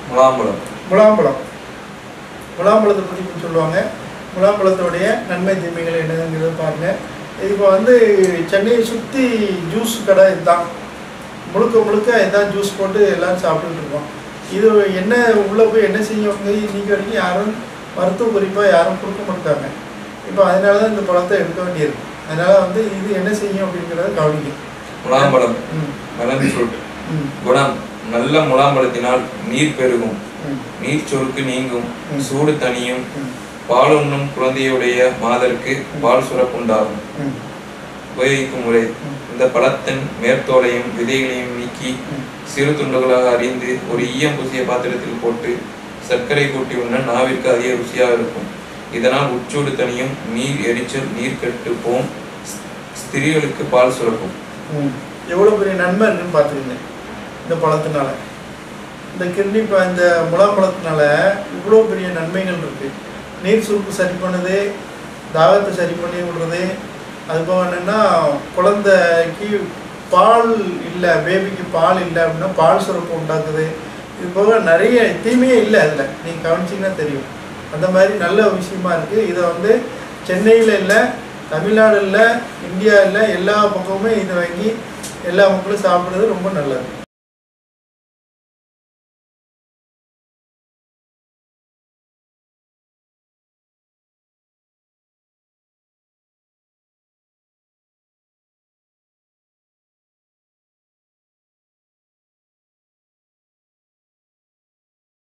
முலாம்பழம் முலாம்பழம் முலாம்பழத்தை பற்றி கொஞ்சம் சொல்லுவாங்க முலாம்பழத்தோடைய நன்மை தீமைகள் என்னதுங்கிறத பாருங்க இப்போ வந்து சென்னையை சுற்றி ஜூஸ் கடை இதுதான் முழுக்க முழுக்க இதான் ஜூஸ் போட்டு எல்லாரும் சாப்பிட்டுட்டு இருக்கோம் இது என்ன உள்ளே போய் என்ன செய்யவங்க இன்னைக்கு வரைக்கும் யாரும் மருத்துவ குறிப்பாக யாரும் கொடுக்க மாட்டாங்க இப்போ அதனால தான் இந்த பழத்தை எடுக்க வேண்டியிருக்கு அதனால வந்து இது என்ன செய்யும் அப்படிங்கிறத கவனிக்கும் முலாம்பழம் ம் மெலன் ஃப்ரூட் ம் குணம் நல்ல முலாம்பழத்தினால் நீர் பெருகும் ம் நீர் சொருக்கு நீங்கும் ம். சூடு தணியும் ம் பாலுண்ணும் குழந்தையுடைய மாதருக்கு பால் சுரப்புண்டாகும் ம் உபயோகிக்கும் முறை ம். இந்த பழத்தின் மேற்தோலையும் விதைகளையும் நீக்கி ம். சிறு துண்டுகளாக அறிந்து ஒரு ஈயம் பூசிய பாத்திரத்தில் போட்டு சர்க்கரை கூட்டி உண்ண நாவிற்கு அதிக ருசியாக இருக்கும் இதனால் உச்சூடு தனியும் நீர் எரிச்சல் நீர் கெட்டு போம் ஸ்திரீகளுக்கு பால் சுரக்கும் ம். எவ்வளோ பெரிய நன்மை இருக்குன்னு பார்த்துக்கங்க இந்த பழத்தினால இந்த கிர்னி ப இந்த முலாம்பழத்தினால இவ்வளோ பெரிய நன்மைகள் இருக்குது நீர் சுருப்பு சரி பண்ணுது தாகத்தை சரி பண்ணி விடுறது அது போக என்னென்னா குழந்தைக்கு பால் இல்லை பேபிக்கு பால் இல்லை அப்படின்னா பால் சுரப்பு உண்டாக்குது இது போக நிறைய தீமையே இல்லை அதில் நீங்கள் கவனிச்சிங்கன்னா தெரியும் அந்த மாதிரி நல்ல விஷயமா இருக்குது இதை வந்து சென்னையில் இல்லை தமிழ்நாடு இல்லை இந்தியா இல்லை எல்லா பக்கமுமே இதை வாங்கி எல்லா மக்களும் சாப்பிட்றது ரொம்ப நல்லது